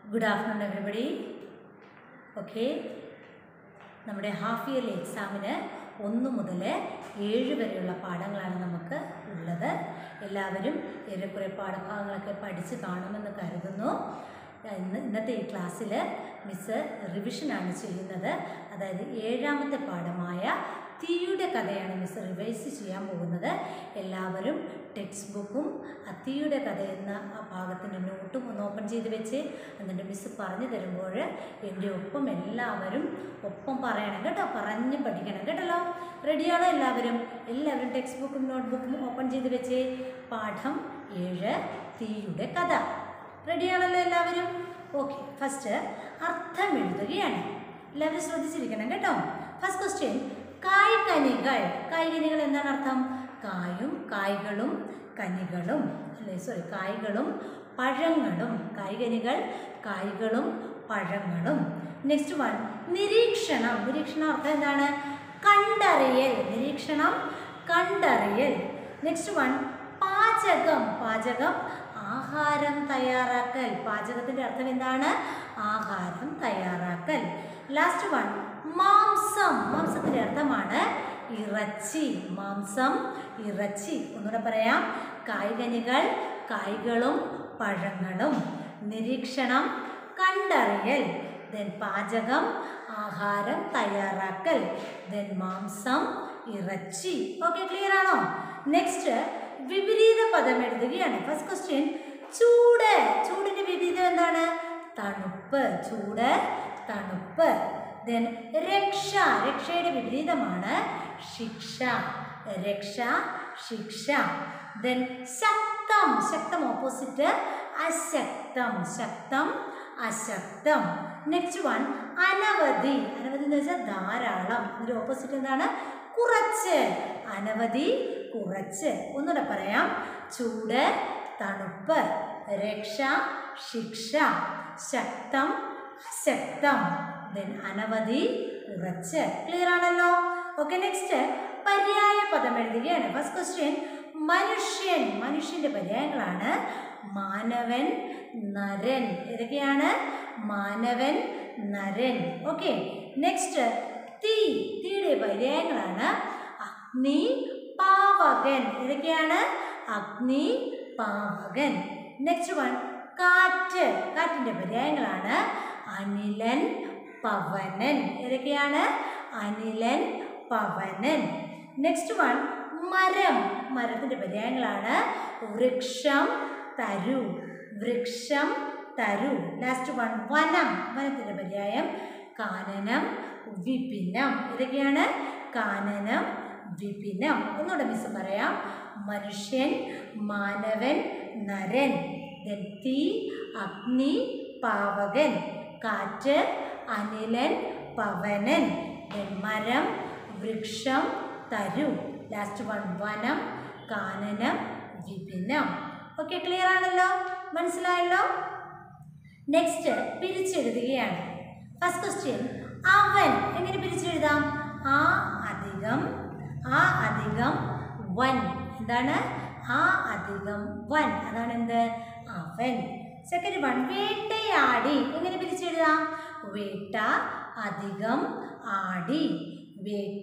good afternoon everybody okay നമ്മുടെ half yearly എക്സാമിന് ഒന്ന് മുതൽ ഏഴ് വരെയുള്ള പാഠങ്ങളാണ് നമുക്ക് ഉള്ളത് എല്ലാവരും ഏറെക്കുറെ പാഠഭാഗങ്ങളൊക്കെ പഠിച്ച് കാണുമെന്ന് കരുതുന്നു ഇന്ന് ഇന്നത്തെ ഈ ക്ലാസ്സിൽ മിസ്സ് റിവിഷനാണ് ചെയ്യുന്നത് അതായത് ഏഴാമത്തെ പാഠമായ തീയുടെ കഥയാണ് മിസ് റിവൈസ് ചെയ്യാൻ പോകുന്നത് എല്ലാവരും ടെക്സ്റ്റ് ബുക്കും ആ തീയുടെ കഥ എന്ന ആ ഭാഗത്തിൻ്റെ നോട്ടും ഒന്ന് ഓപ്പൺ ചെയ്ത് വെച്ച് എന്നിട്ട് മിസ് പറഞ്ഞു തരുമ്പോൾ എൻ്റെ ഒപ്പം എല്ലാവരും ഒപ്പം പറയണം കേട്ടോ പറഞ്ഞ് പഠിക്കണം കേട്ടല്ലോ റെഡിയാണോ എല്ലാവരും എല്ലാവരും ടെക്സ്റ്റ് ബുക്കും നോട്ട് ബുക്കും ഓപ്പൺ ചെയ്ത് വെച്ച് പാഠം ഏഴ് തീയുടെ കഥ റെഡിയാണല്ലോ എല്ലാവരും ഓക്കെ ഫസ്റ്റ് അർത്ഥം എഴുതുകയാണ് എല്ലാവരും ശ്രദ്ധിച്ചിരിക്കണം കേട്ടോ ഫസ്റ്റ് ക്വസ്റ്റ്യൻ കായ്കനികൾ കായ്കനികൾ എന്താണ് അർത്ഥം കായും കായ്കളും കനികളും അല്ലേ സോറി കായ്കളും പഴങ്ങളും കായ്കനികൾ കായ്കളും പഴങ്ങളും നെക്സ്റ്റ് വൺ നിരീക്ഷണം നിരീക്ഷണം അർത്ഥം എന്താണ് കണ്ടറിയൽ നിരീക്ഷണം കണ്ടറിയൽ നെക്സ്റ്റ് വൺ പാചകം പാചകം ആഹാരം തയ്യാറാക്കൽ പാചകത്തിൻ്റെ അർത്ഥം എന്താണ് ആഹാരം തയ്യാറാക്കൽ ലാസ്റ്റ് വൺ മാംസം മാംസത്തിൻ്റെ അർത്ഥമാണ് ഇറച്ചി മാംസം ഇറച്ചി ഒന്നുകൂടെ പറയാം കായ്കനികൾ കായ്കളും പഴങ്ങളും നിരീക്ഷണം കണ്ടറിയൽ ദെൻ പാചകം ആഹാരം തയ്യാറാക്കൽ ദെൻ മാംസം ഇറച്ചി ഓക്കെ ക്ലിയർ ആണോ നെക്സ്റ്റ് വിപരീത പദം എഴുതുകയാണ് ഫസ്റ്റ് ക്വസ്റ്റ്യൻ ചൂട് ചൂടിന്റെ വിപരീതം എന്താണ് തണുപ്പ് ചൂട് തണുപ്പ് ദെൻ രക്ഷ രക്ഷയുടെ വിപരീതമാണ് ശിക്ഷ രക്ഷ ശിക്ഷ ദെൻ ശക്തം ശക്തം ഓപ്പോസിറ്റ് അശക്തം ശക്തം അശക്തം നെക്സ്റ്റ് വൺ അനവധി അനവധി എന്ന് വെച്ചാൽ ധാരാളം ഇതിന്റെ ഓപ്പോസിറ്റ് എന്താണ് കുറച്ച് അനവധി കുറച്ച് ഒന്നുകൂടെ പറയാം ചൂട് തണുപ്പ് രക്ഷ ശിക്ഷ ശക്തം അശക്തം ദെൻ അനവധി കുറച്ച് ക്ലിയർ ആണല്ലോ ഓക്കെ നെക്സ്റ്റ് പര്യായ പദം എഴുതുകയാണ് ഫസ്റ്റ് ക്വസ്റ്റ്യൻ മനുഷ്യൻ മനുഷ്യന്റെ പര്യായങ്ങളാണ് മാനവൻ നരൻ ഏതൊക്കെയാണ് മാനവൻ നരൻ ഓക്കെ നെക്സ്റ്റ് തീ തീയുടെ പര്യായങ്ങളാണ് അഗ്നി പാവകൻ ഏതൊക്കെയാണ് അഗ്നി പാവകൻ നെക്സ്റ്റ് വൺ കാറ്റ് കാറ്റിൻ്റെ പര്യായങ്ങളാണ് അനിലൻ പവനൻ ഏതൊക്കെയാണ് അനിലൻ പവനൻ നെക്സ്റ്റ് വൺ മരം മരത്തിൻ്റെ പര്യായങ്ങളാണ് വൃക്ഷം തരു വൃക്ഷം തരു ലാസ്റ്റ് വൺ വനം വനത്തിൻ്റെ പര്യായം കാനനം വിപിനം ഇതൊക്കെയാണ് കാനനം വിപിനം ഒന്നുകൂടെ മിസ് പറയാം മനുഷ്യൻ മാനവൻ നരൻ ദെൻ തീ അഗ്നി പാവകൻ കാറ്റ് അനിലൻ പവനൻ ദെൻ മരം വൃക്ഷം തരു ലാസ്റ്റ് വൺ വനം കാനനം വിപിനം ഓക്കെ ക്ലിയർ ആണല്ലോ മനസ്സിലായല്ലോ നെക്സ്റ്റ് പിരിച്ചെഴുതുകയാണ് ഫസ്റ്റ് ക്വസ്റ്റ്യൻ അവൻ എങ്ങനെ പിരിച്ചെഴുതാം ആ അധികം ആ അധികം വൻ എന്താണ് ആ അധികം വൻ അതാണ് എന്ത് അവൻ സെക്കൻഡ് വൺ വേട്ടയാടി എങ്ങനെ പിരിച്ചെഴുതാം വേട്ട അധികം ആടി വേട്ട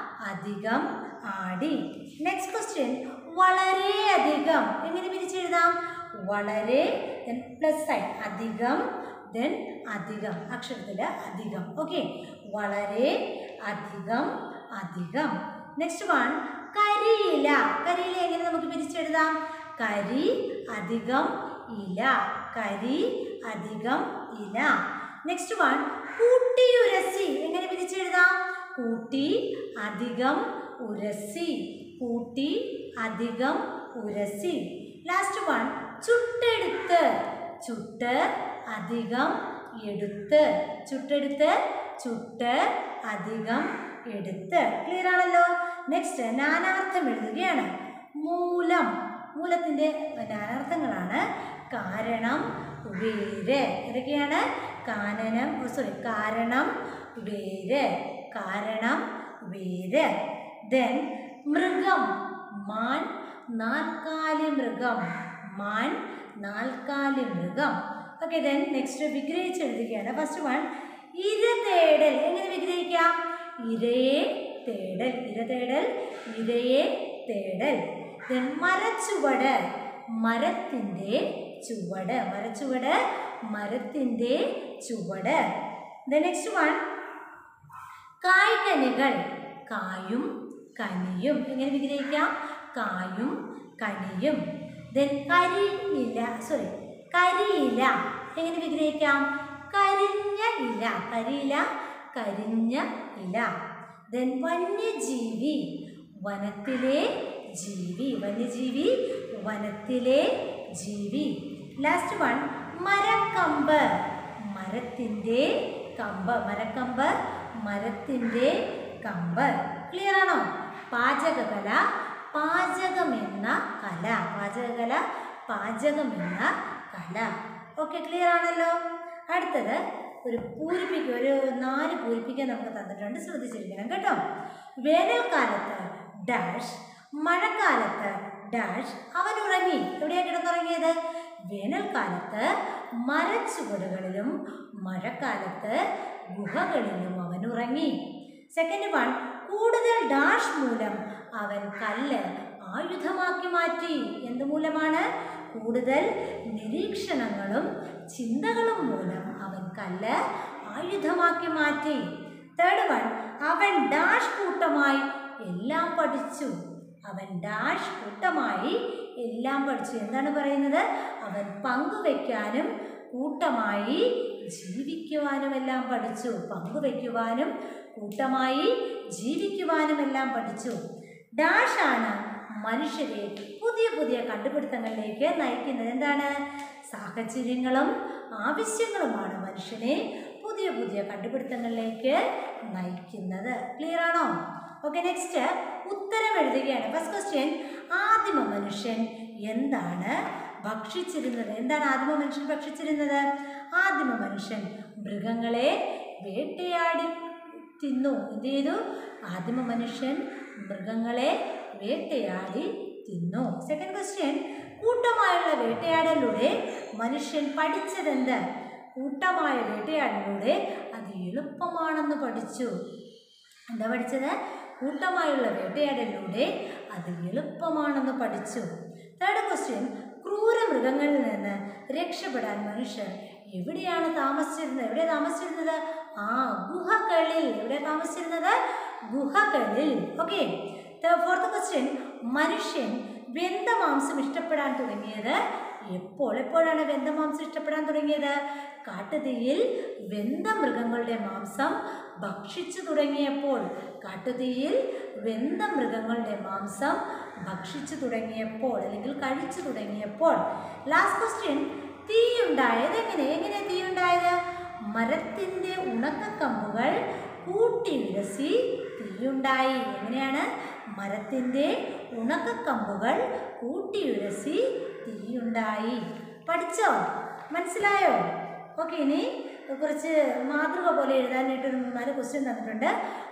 അധികം ആടി നെക്സ്റ്റ് ക്വസ്റ്റ്യൻ വളരെ അധികം എങ്ങനെ പിരിച്ചെഴുതാം വളരെ പ്ലസ് സൈൻ അധികം ദെൻ അധികം അക്ഷരത്തിൽ അധികം ഓക്കെ വളരെ അധികം അധികം നെക്സ്റ്റ് വൺ കരിയില കരിയില എങ്ങനെ നമുക്ക് പിരിച്ചെഴുതാം കരി അധികം ഇല കരി അധികം ഇല നെക്സ്റ്റ് വൺ കൂട്ടിയുരസി എങ്ങനെ പിരിച്ചെഴുതാം കൂട്ടി അധികം ഉരസി കൂട്ടി അധികം ഉരസി ലാസ്റ്റ് വൺ ചുട്ടെടുത്ത് ചുട്ട് അധികം എടുത്ത് ചുട്ടെടുത്ത് ചുട്ട് അധികം എടുത്ത് ക്ലിയർ ആണല്ലോ നെക്സ്റ്റ് നാനാർത്ഥം എഴുതുകയാണ് മൂലം മൂലത്തിൻ്റെ നാനാർത്ഥങ്ങളാണ് കാരണം വേര് ഇതൊക്കെയാണ് കാനനം സോറി കാരണം വേര് കാരണം വേര് ദെൻ മൃഗം മാൻ നാൽക്കാലി മൃഗം മാൻ നാൽക്കാലി മൃഗം ഓക്കെ ദെൻ നെക്സ്റ്റ് വിഗ്രഹിച്ച് എഴുതുകയാണ് ഫസ്റ്റ് വൺ ഇര തേടൽ എങ്ങനെ വിഗ്രഹിക്കാം ഇരയെ തേടൽ ഇര തേടൽ ഇരയെ തേടൽ ദെൻ മരച്ചുവട് മരത്തിൻ്റെ ചുവട് മരച്ചുവട് മരത്തിൻ്റെ ചുവട് ദ നെക്സ്റ്റ് വൺ കായ്കനികൾ കായും കനിയും എങ്ങനെ വിഗ്രഹിക്കാം കായും കനിയും ദെൻ കരിയില സോറി കരിയില എങ്ങനെ വിഗ്രഹിക്കാം കരിഞ്ഞ ഇല കരിയില കരിഞ്ഞ ഇല ദെൻ വന്യജീവി വനത്തിലെ ജീവി വന്യജീവി വനത്തിലെ ജീവി ലാസ്റ്റ് വൺ മരക്കമ്പ് മരത്തിൻ്റെ കമ്പ് മരക്കമ്പ് മരത്തിൻ്റെ കമ്പ് ക്ലിയർ ആണോ പാചകകല പാചകമെന്ന കല പാചകകല പാചകമെന്ന കല ഓക്കെ ക്ലിയർ ആണല്ലോ അടുത്തത് ഒരു പൂരിപ്പിക്കുക ഒരു നാല് പൂരിപ്പിക്കാൻ നമുക്ക് തന്നിട്ടുണ്ട് ശ്രദ്ധിച്ചിരിക്കണം കേട്ടോ വേനൽക്കാലത്ത് ഡാഷ് മഴക്കാലത്ത് ഡാഷ് അവൻ ഉറങ്ങി എവിടെയാണ് കിടന്നുറങ്ങിയത് വേനൽക്കാലത്ത് മരച്ചുവടുകളിലും മഴക്കാലത്ത് ഗുഹകളിലും അവൻ ഉറങ്ങി സെക്കൻഡ് വൺ കൂടുതൽ ഡാഷ് മൂലം അവൻ കല്ല് ആയുധമാക്കി മാറ്റി എന്ത് മൂലമാണ് കൂടുതൽ നിരീക്ഷണങ്ങളും ചിന്തകളും മൂലം അവൻ കല്ല് ആയുധമാക്കി മാറ്റി തേർഡ് വൺ അവൻ ഡാഷ് കൂട്ടമായി എല്ലാം പഠിച്ചു അവൻ ഡാഷ് കൂട്ടമായി എല്ലാം പഠിച്ചു എന്താണ് പറയുന്നത് അവൻ പങ്കുവെക്കാനും കൂട്ടമായി ജീവിക്കുവാനും എല്ലാം പഠിച്ചു പങ്കുവെക്കുവാനും കൂട്ടമായി ജീവിക്കുവാനും എല്ലാം പഠിച്ചു ഡാഷാണ് മനുഷ്യരെ പുതിയ പുതിയ കണ്ടുപിടുത്തങ്ങളിലേക്ക് നയിക്കുന്നത് എന്താണ് സാഹചര്യങ്ങളും ആവശ്യങ്ങളുമാണ് മനുഷ്യനെ പുതിയ പുതിയ കണ്ടുപിടുത്തങ്ങളിലേക്ക് നയിക്കുന്നത് ക്ലിയർ ആണോ ഓക്കെ നെക്സ്റ്റ് ഉത്തരം എഴുതുകയാണ് ഫസ്റ്റ് ക്വസ്റ്റ്യൻ ആദിമ മനുഷ്യൻ എന്താണ് ഭക്ഷിച്ചിരുന്നത് എന്താണ് ആദിമ മനുഷ്യൻ ഭക്ഷിച്ചിരുന്നത് ആദിമ മനുഷ്യൻ മൃഗങ്ങളെ വേട്ടയാടി തിന്നു എന്ത് ചെയ്തു ആദിമ മനുഷ്യൻ മൃഗങ്ങളെ വേട്ടയാടി തിന്നു സെക്കൻഡ് ക്വസ്റ്റ്യൻ കൂട്ടമായുള്ള വേട്ടയാടലിലൂടെ മനുഷ്യൻ പഠിച്ചതെന്ത് കൂട്ടമായ വേട്ടയാടലിലൂടെ അത് എളുപ്പമാണെന്ന് പഠിച്ചു എന്താ പഠിച്ചത് കൂട്ടമായുള്ള വേട്ടയാടലിലൂടെ അത് എളുപ്പമാണെന്ന് പഠിച്ചു തേർഡ് ക്വസ്റ്റ്യൻ ക്രൂര മൃഗങ്ങളിൽ നിന്ന് രക്ഷപ്പെടാൻ മനുഷ്യർ എവിടെയാണ് താമസിച്ചിരുന്നത് എവിടെ താമസിച്ചിരുന്നത് ആ ഗുഹകളിൽ എവിടെ താമസിച്ചിരുന്നത് ഗുഹകളിൽ ഓക്കെ ഫോർത്ത് ക്വസ്റ്റ്യൻ മനുഷ്യൻ വെന്തമാംസം ഇഷ്ടപ്പെടാൻ തുടങ്ങിയത് എപ്പോൾ എപ്പോഴാണ് വെന്തമാംസം ഇഷ്ടപ്പെടാൻ തുടങ്ങിയത് കാട്ടുതീയിൽ വെന്ത മൃഗങ്ങളുടെ മാംസം ഭക്ഷിച്ചു തുടങ്ങിയപ്പോൾ കാട്ടുതീയിൽ വെന്ത മൃഗങ്ങളുടെ മാംസം ഭക്ഷിച്ചു തുടങ്ങിയപ്പോൾ അല്ലെങ്കിൽ കഴിച്ചു തുടങ്ങിയപ്പോൾ ലാസ്റ്റ് ക്വസ്റ്റ്യൻ തീയുണ്ടായത് എങ്ങനെ എങ്ങനെ തീയുണ്ടായത് മരത്തിൻ്റെ ഉണക്കക്കമ്പുകൾ കൂട്ടിയുരസി തീയുണ്ടായി എങ്ങനെയാണ് മരത്തിൻ്റെ ഉണക്കക്കമ്പുകൾ കൂട്ടിയുരസി തീയുണ്ടായി പഠിച്ചോ മനസ്സിലായോ ഓക്കെ ഇനി കുറച്ച് മാതൃക പോലെ എഴുതാനായിട്ട് ഒരു മൂന്നാല് ക്വസ്റ്റ്യൻ തന്നിട്ടുണ്ട്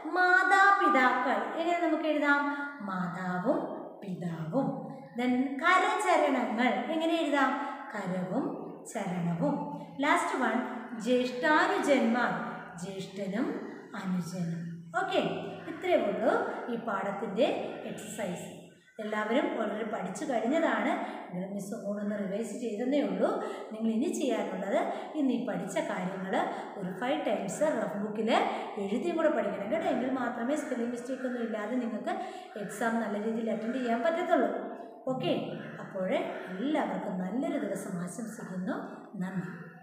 മാതാപിതാക്കൾ എങ്ങനെ നമുക്ക് എഴുതാം മാതാവും പിതാവും ദെൻ കരചരണങ്ങൾ എങ്ങനെ എഴുതാം കരവും ചരണവും ലാസ്റ്റ് വൺ ജ്യേഷ്ഠാനുജന്മാർ ജ്യേഷ്ഠനും അനുജനും ഓക്കെ ഇത്രയേ ഉള്ളൂ ഈ പാഠത്തിൻ്റെ എക്സസൈസ് എല്ലാവരും വളരെ പഠിച്ചു കഴിഞ്ഞതാണ് എങ്കിലും മിസ് ഒന്നുകൂടൊന്ന് റിവൈസ് ചെയ്തതേ ഉള്ളൂ നിങ്ങൾ ഇനി ചെയ്യാനുള്ളത് ഇന്ന് ഈ പഠിച്ച കാര്യങ്ങൾ ഒരു ഫൈവ് ടൈംസ് റഫ് ബുക്കിൽ എഴുതിയും കൂടെ പഠിക്കണം കേട്ടോ എങ്കിൽ മാത്രമേ സ്പെല്ലിംഗ് മിസ്റ്റേക്ക് ഒന്നും ഇല്ലാതെ നിങ്ങൾക്ക് എക്സാം നല്ല രീതിയിൽ അറ്റൻഡ് ചെയ്യാൻ പറ്റത്തുള്ളൂ ഓക്കെ അപ്പോൾ എല്ലാവർക്കും നല്ലൊരു ദിവസം ആശംസിക്കുന്നു നന്ദി